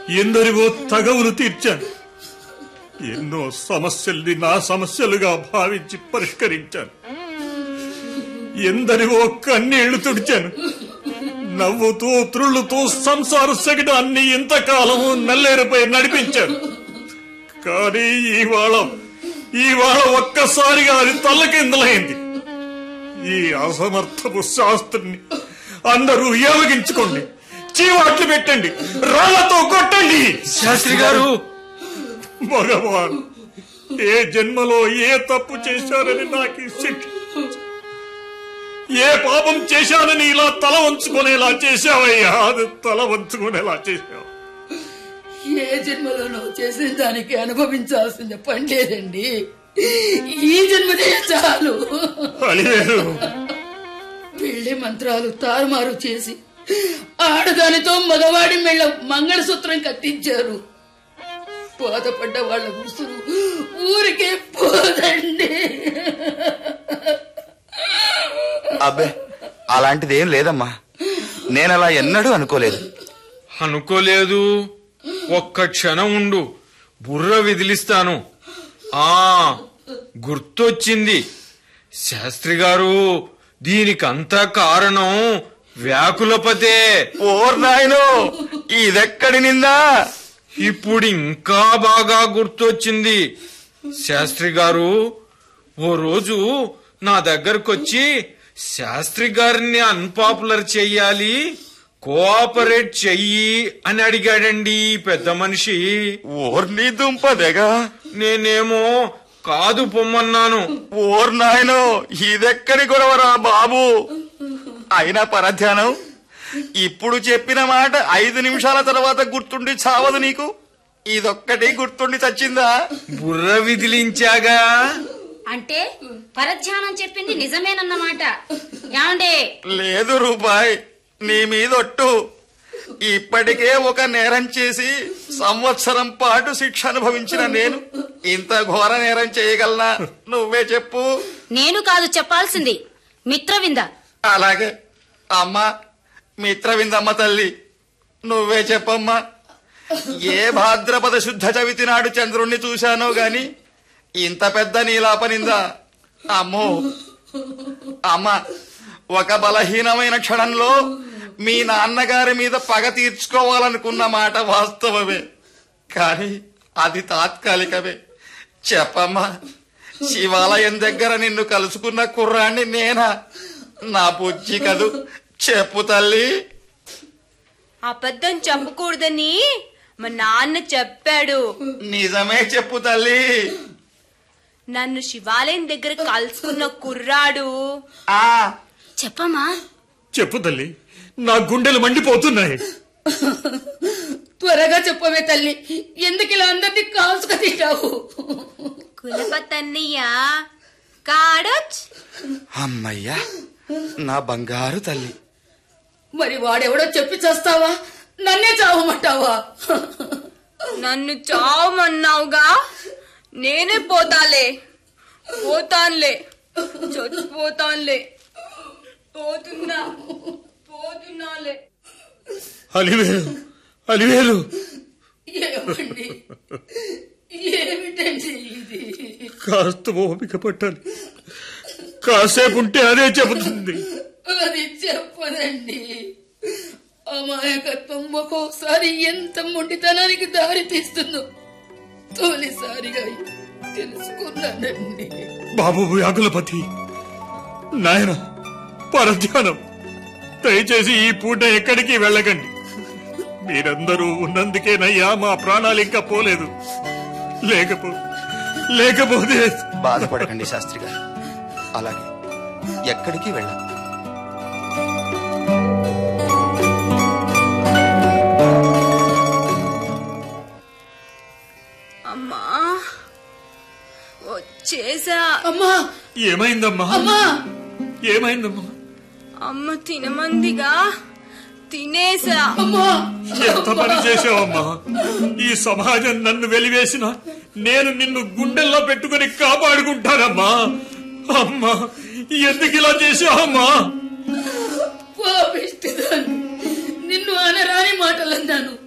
ఎందరివో తగవులు తీర్చాను ఎన్నో సమస్యల్ని నా సమస్యలుగా భావించి పరిష్కరించాను ఎందరివో కన్నీళ్లు తుడిచాను నవ్వుతూ త్రుళ్ళుతూ సంసార సగడాన్ని ఇంతకాలము నల్లేరుపై నడిపించాను కానీ ఇవాళ ఇవాళ ఒక్కసారిగా అది తల్లకిందలైంది ఈ అసమర్థపు శాస్త్రిని అందరూ ఏవగించుకోండి చీవాట్లు పెట్టండి రాళ్లతో కొట్టండి శాస్త్రి గారు భగవాన్ ఏ జన్మలో ఏ తప్పు చేశానని నాకు ఈ శిక్ష ఏ పాపం చేశానని ఇలా తల వంచుకునేలా చేశావయ్యా అది తల వంచుకునేలా చేశావు ఏ జన్మలోనో చేసిన దానికి అనుభవించాల్సిన పని లేదండి ఈ జన్మదే చాలు అలివేరు పెళ్లి మంత్రాలు తారుమారు చేసి ఆడదానితో మగవాడి మెళ్ళ మంగళసూత్రం కట్టించారు బాధపడ్డ వాళ్ళ ఉసురు ఊరికే పోదండి అబ్బే అలాంటిదేం లేదమ్మా నేనలా ఎన్నడూ అనుకోలేదు అనుకోలేదు ఒక్క క్షణం ఉండు బుర్ర విదిలిస్తాను ఆ గుర్తొచ్చింది శాస్త్రి గారు దీనికంతా కారణం వ్యాకులపతే ఓర్ నాయనో ఇదెక్కడి నిందా ఇప్పుడు ఇంకా బాగా గుర్తొచ్చింది శాస్త్రి గారు ఓ రోజు నా దగ్గరకొచ్చి శాస్త్రి గారిని అన్పాపులర్ చెయ్యాలి కోఆపరేట్ చెయ్యి అని అడిగాడండి ఈ పెద్ద మనిషి ఓర్ నీ దుంపదెగా నేనేమో కాదు పొమ్మన్నాను ఓర్ నాయనో ఇదెక్కడి గొడవరా బాబు అయినా పరధ్యానం ఇప్పుడు చెప్పిన మాట ఐదు నిమిషాల తర్వాత గుర్తుండి చావదు నీకు ఇదొక్కటి గుర్తుండి చచ్చిందా బుర్ర విదిలించాగా అంటే పరధ్యానం చెప్పింది నిజమేనన్నమాట ఏమండే లేదు రూపాయ్ నీ మీదొట్టు ఇప్పటికే ఒక నేరం చేసి సంవత్సరం పాటు శిక్ష అనుభవించిన నేను ఇంత ఘోర నేరం చేయగలనా నువ్వే చెప్పు నేను కాదు చెప్పాల్సింది మిత్రవింద అలాగే అమ్మా మిత్రవిందమ్మ తల్లి నువ్వే చెప్పమ్మా ఏ భాద్రపద శుద్ధ చవితి నాడు చంద్రుణ్ణి చూశానో గాని ఇంత పెద్ద నీలాపనిందా అమ్మో అమ్మ ఒక బలహీనమైన క్షణంలో మీ నాన్నగారి మీద పగ తీర్చుకోవాలనుకున్న మాట వాస్తవమే కానీ అది తాత్కాలికమే చెప్పమ్మా శివాలయం దగ్గర నిన్ను కలుసుకున్న కుర్రాన్ని నేనా నా బుజ్జి కదూ చెప్పు తల్లి అబద్ధం చెప్పకూడదని మా నాన్న చెప్పాడు నిజమే చెప్పు తల్లి నన్ను శివాలయం దగ్గర కలుసుకున్న కుర్రాడు ఆ చెప్పమ్మా చెప్పు తల్లి నా గుండెలు మండిపోతున్నాయి త్వరగా చెప్పవే తల్లి ఎందుకు ఇలా అందరినీ కాల్చుక తింటావు కులపతన్నయ్య కాడొచ్ అమ్మయ్యా నా బంగారు తల్లి మరి వాడెవడో చెప్పి చేస్తావా నన్నే చావమంటావా నన్ను చావమన్నావుగా నేనే పోతాలే పోతాన్లే చచ్చిపోతాన్లే పోతున్నా పోతున్నాలే అలివేలు అలివేలు ఏమండి ఏమిటండి ఇది కాస్త ఓపిక పట్టాలి కాసేపు ఉంటే అదే చెబుతుంది అది చెప్పదండి అమాయకత్వం ఒక్కోసారి ఎంత మొండితనానికి దారి తీస్తుందో తొలిసారిగా తెలుసుకున్నానండి బాబు వ్యాకులపతి నాయన పరధ్యానం దయచేసి ఈ పూట ఎక్కడికి వెళ్ళకండి మీరందరూ ఉన్నందుకేనయ్యా మా ప్రాణాలు ఇంకా పోలేదు లేకపో లేకపోతే బాధపడకండి శాస్త్రి గారు అలాగే ఎక్కడికి వెళ్ళం అమ్మా వచ్చేసా అమ్మా ఏమైందమ్మా అమ్మా ఏమైందమ్మా అమ్మ తినమందిగా తినేసా అమ్మా ఎంత పని చేసావమ్మా ఈ సమాజం నన్ను వెలివేసిన నేను నిన్ను గుండెల్లో పెట్టుకుని కాపాడుకుంటానమ్మా అమ్మా ఎందుకు ఇలా చేసావమ్మా పాపిష్టిదాన్ని నిన్ను అనరాని మాటలన్నాను